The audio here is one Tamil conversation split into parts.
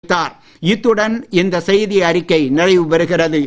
தெரிவித்தார் இத்துடன் இந்த செய்தி அறிக்கை நிறைவு பெறுகிறது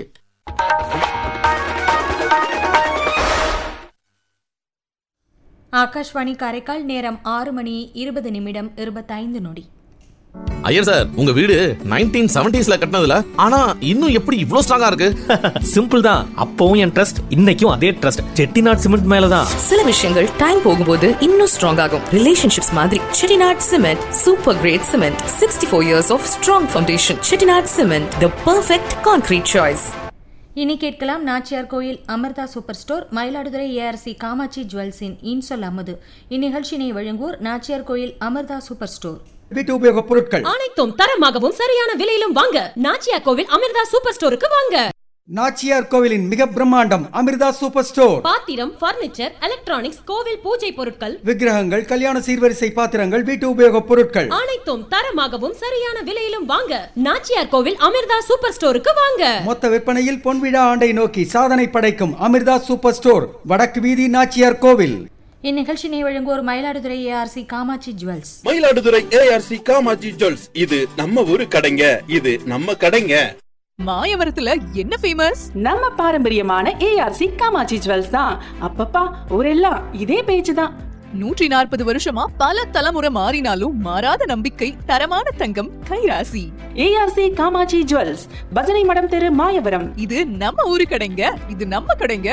ஆகாஷ்வாணி காரைக்கால் நேரம் ஆறு மணி இருபது நிமிடம் இருபத்தைந்து நொடி ஐயர் சார் உங்க வீடு நைன்டீன் செவன்டிஸ்ல கட்டினதுல ஆனா இன்னும் எப்படி இவ்ளோ ஸ்ட்ராங்கா இருக்கு சிம்பிள் தான் அப்பவும் என் ட்ரஸ்ட் இன்னைக்கும் அதே ட்ரஸ்ட் செட்டிநாட் சிமெண்ட் மேலதான் சில விஷயங்கள் டைம் போகும்போது இன்னும் ஸ்ட்ராங் ஆகும் ரிலேஷன்ஷிப்ஸ் மாதிரி Chettinad cement super great cement sixty four years of strong foundation Chettinad cement the perfect concrete choice இனி கேட்கலாம் Nachiyar Koil Amirtha super store Mayiladuthurai ARC Kamatchi ஜுவல்ஸின் இன்சொல் அமுது இந்நிகழ்ச்சியினை வழங்குவோர் நாச்சியார் கோயில் அமிர்தா சூப்பர் ஸ்டோர் வீட்டு உபயோகப் பொருட்கள் அனைத்தும் தரமாகவும் சரியான விலையிலும் வாங்க நாச்சியா கோவில் அமிர்தா சூப்பர் ஸ்டோருக்கு வாங்க நாச்சியார் கோவிலின் மிக பிரம்மாண்டம் அமிர்தா சூப்பர் ஸ்டோர் பாத்திரம் பர்னிச்சர் எலக்ட்ரானிக்ஸ் கோவில் பூஜை பொருட்கள் விக்கிரகங்கள் கல்யாண சீர்வரிசை பாத்திரங்கள் வீட்டு உபயோகப் பொருட்கள் அனைத்தும் தரமாகவும் சரியான விலையிலும் வாங்க நாச்சியார் கோவில் அமிர்தா சூப்பர் ஸ்டோருக்கு வாங்க மொத்த விற்பனையில் பொன்விழா ஆண்டை நோக்கி சாதனை படைக்கும் அமிர்தா சூப்பர் ஸ்டோர் வடக்கு வீதி நாச்சியார் கோவில் இந்நிகழ்ச்சியினை வழங்குவோர் Mayiladuthurai ARC Kamatchi jewels Mayiladuthurai ARC Kamaji jewels இது நம்ம ஊரு கடைங்க இது நம்ம கடைங்க மாயவரத்துல என்ன ஃபேமஸ் நம்ம பாரம்பரியமான ஏஆர்சி காமாட்சி ஜுவல்ஸ் தான் அப்பப்பா ஊரெல்லாம் இதே பேச்சு தான் நூற்றி நாற்பது வருஷமா பல தலைமுறை மாறினாலும் மாறாத நம்பிக்கை தரமான தங்கம் கைராசி ஏஆர்சி காமாட்சி ஜுவல்ஸ் பஜனை மடம் தெரு மாயவரம் இது நம்ம ஊரு கடைங்க இது நம்ம கடைங்க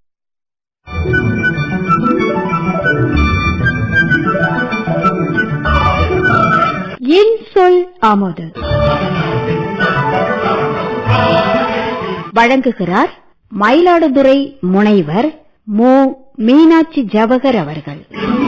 என் சொல் ஆமோது வழங்குகிறார் மயிலாடுதுறை முனைவர் மு மீனாட்சி ஜவகர் அவர்கள்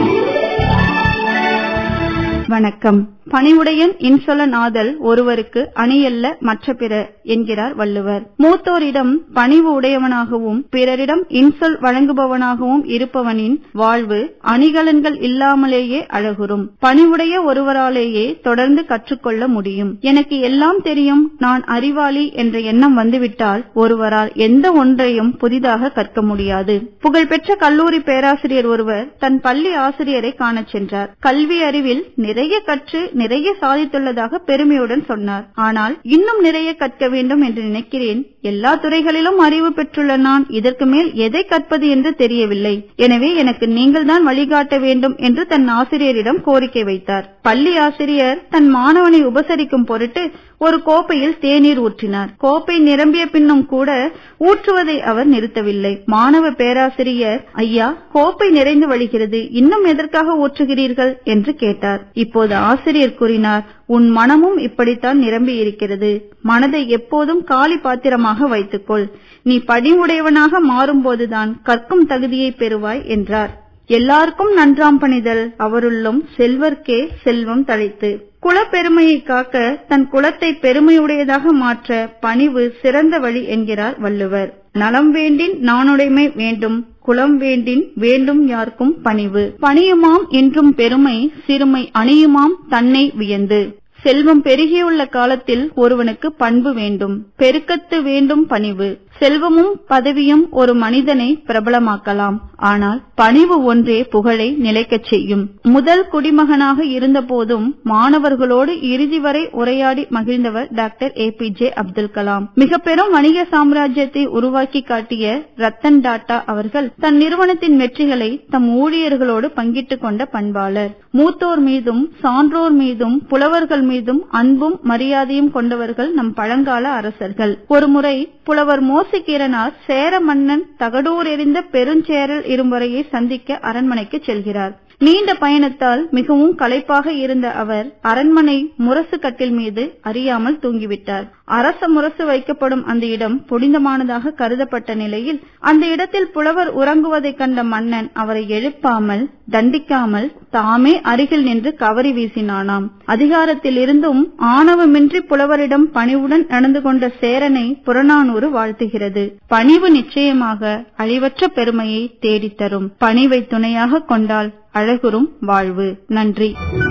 வணக்கம் பணிவுடையன் இன்சொல நாதல் ஒருவருக்கு அணியல்ல மற்ற பிற என்கிறார் வள்ளுவர் மூத்தோரிடம் பணிவு உடையவனாகவும் பிறரிடம் இன்சொல் வழங்குபவனாகவும் இருப்பவனின் வாழ்வு அணிகலன்கள் இல்லாமலேயே அழகுறும் பணிவுடைய ஒருவராலேயே தொடர்ந்து கற்றுக்கொள்ள முடியும் எனக்கு எல்லாம் தெரியும் நான் அறிவாளி என்ற எண்ணம் வந்துவிட்டால் ஒருவரால் எந்த ஒன்றையும் புதிதாக கற்க முடியாது புகழ்பெற்ற கல்லூரி பேராசிரியர் ஒருவர் தன் பள்ளி ஆசிரியரை காணச் சென்றார் கல்வி அறிவில் நிறைய கற்று நிறைய சாதித்துள்ளதாக பெருமையுடன் சொன்னார் ஆனால் இன்னும் நிறைய கற்க வேண்டும் என்று நினைக்கிறேன் எல்லா துறைகளிலும் அறிவு பெற்றுள்ள நான் இதற்கு மேல் எதை கற்பது என்று தெரியவில்லை எனவே எனக்கு நீங்கள் தான் வழிகாட்ட வேண்டும் என்று தன் ஆசிரியரிடம் கோரிக்கை வைத்தார் பள்ளி ஆசிரியர் தன் மாணவனை உபசரிக்கும் பொருட்டு ஒரு கோப்பையில் தேநீர் ஊற்றினார் கோப்பை நிரம்பிய பின்னும் கூட ஊற்றுவதை அவர் நிறுத்தவில்லை மாணவ பேராசிரியர் ஐயா கோப்பை நிறைந்து வழிகிறது இன்னும் எதற்காக ஊற்றுகிறீர்கள் என்று கேட்டார் இப்போது ஆசிரியர் கூறினார் உன் மனமும் இப்படித்தான் நிரம்பி இருக்கிறது மனதை எப்போதும் காலி பாத்திரமாக வைத்துக்கொள் நீ படிவுடையவனாக மாறும்போதுதான் கற்கும் தகுதியை பெறுவாய் என்றார் எல்லாருக்கும் நன்றாம் பணிதல் அவருள்ளும் செல்வர்க்கே செல்வம் தழைத்து குலப்பெருமையை காக்க தன் குலத்தை பெருமையுடையதாக மாற்ற பணிவு சிறந்த வழி என்கிறார் வள்ளுவர் நலம் வேண்டின் நானுடைமை வேண்டும் குலம் வேண்டின் வேண்டும் யாருக்கும் பணிவு பணியுமாம் என்றும் பெருமை சிறுமை அணியுமாம் தன்னை வியந்து செல்வம் பெருகியுள்ள காலத்தில் ஒருவனுக்கு பண்பு வேண்டும் பெருக்கத்து வேண்டும் பணிவு செல்வமும் பதவியும் ஒரு மனிதனை பிரபலமாக்கலாம் ஆனால் பணிவு ஒன்றே புகழை நிலைக்கச் செய்யும் முதல் குடிமகனாக இருந்த போதும் மாணவர்களோடு இறுதி வரை உரையாடி மகிழ்ந்தவர் doctor A P J Abdul Kalam மிக பெரும் வணிக சாம்ராஜ்யத்தை உருவாக்கி காட்டிய ரத்தன் டாடா அவர்கள் தன் நிறுவனத்தின் வெற்றிகளை தம் ஊழியர்களோடு பங்கிட்டுக் கொண்ட பண்பாளர் மூத்தோர் மீதும் சான்றோர் மீதும் புலவர்கள் மீதும் அன்பும் மரியாதையும் கொண்டவர்கள் நம் பழங்கால அரசர்கள் ஒருமுறை புலவர் மோசிகீரனார் சேர மன்னன் தகடூர் எறிந்த பெருஞ்சேரல் இரும்பறையை சந்திக்க அரண்மனைக்கு செல்கிறார் நீண்ட பயணத்தால் மிகவும் களைப்பாக இருந்த அவர் அரண்மனை முரசு கட்டில் மீது அறியாமல் தூங்கிவிட்டார் அரச முரசு வைக்கப்படும் அந்த இடம் புனிதமானதாக கருதப்பட்ட நிலையில் அந்த இடத்தில் புலவர் உறங்குவதைக் கண்ட மன்னன் அவரை எழுப்பாமல் தண்டிக்காமல் தாமே அருகில் நின்று கவரி வீசினானாம் அதிகாரத்தில் இருந்தும் ஆணவமின்றி புலவரிடம் பணிவுடன் நடந்து கொண்ட சேரனை புறநானூறு வாழ்த்துகிறது பணிவு நிச்சயமாக அழிவற்ற பெருமையை தேடித்தரும் பணிவை துணையாக கொண்டால் அழகுறும் வாழ்வு நன்றி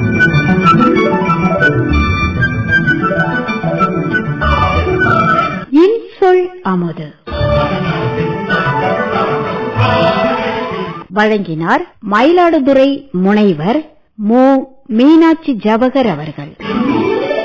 என் சொல் அமுது வழங்கினார் மயிலாடுதுறை முனைவர் மு மீனாட்சி ஜவகர் அவர்கள்